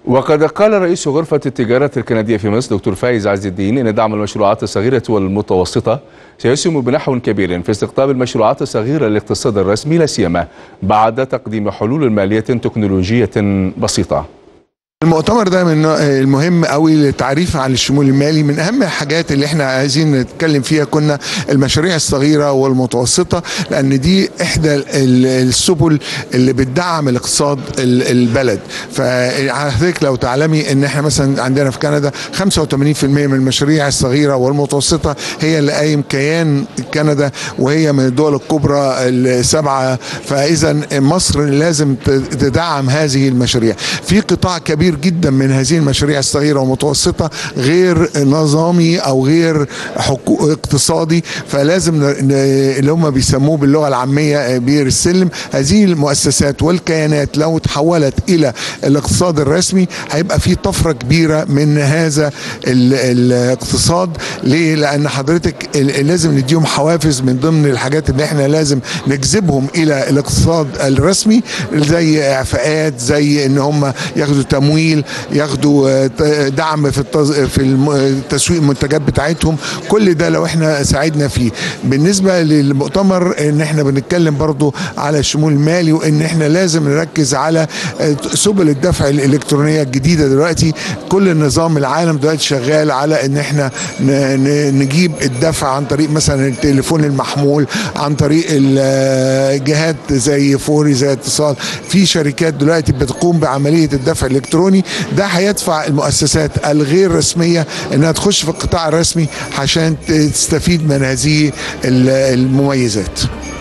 وقد قال رئيس غرفة التجارة الكندية في مصر دكتور فايز عز الدين إن دعم المشروعات الصغيرة والمتوسطة سيسهم بنحو كبير في استقطاب المشروعات الصغيرة للاقتصاد الرسمي لا سيما بعد تقديم حلول مالية تكنولوجية بسيطة. المؤتمر ده من المهم قوي للتعريف عن الشمول المالي من اهم الحاجات اللي احنا عايزين نتكلم فيها كنا المشاريع الصغيره والمتوسطه لان دي احدى السبل اللي بتدعم الاقتصاد البلد فحضرتك لو تعلمي ان احنا مثلا عندنا في كندا 85% من المشاريع الصغيره والمتوسطه هي اللي قايم كيان كندا وهي من الدول الكبرى السبعه فاذا مصر لازم تدعم هذه المشاريع في قطاع كبير كبير جدا من هذه المشاريع الصغيره والمتوسطه غير نظامي او غير اقتصادي فلازم اللي هم بيسموه باللغه العاميه بير السلم هذه المؤسسات والكيانات لو تحولت الى الاقتصاد الرسمي هيبقى في طفره كبيره من هذا الاقتصاد ليه؟ لان حضرتك لازم نديهم حوافز من ضمن الحاجات اللي احنا لازم نجذبهم الى الاقتصاد الرسمي زي اعفاءات زي ان هم ياخدوا تمويل تمويل ياخدوا دعم في في تسويق المنتجات بتاعتهم كل ده لو احنا ساعدنا فيه بالنسبه للمؤتمر ان احنا بنتكلم برضو على الشمول المالي وان احنا لازم نركز على سبل الدفع الالكترونيه الجديده دلوقتي كل النظام العالم دلوقتي شغال على ان احنا نجيب الدفع عن طريق مثلا التليفون المحمول عن طريق الجهات زي فوري زي اتصال في شركات دلوقتي بتقوم بعمليه الدفع الالكتروني ده هيدفع المؤسسات الغير رسميه انها تخش في القطاع الرسمي عشان تستفيد من هذه المميزات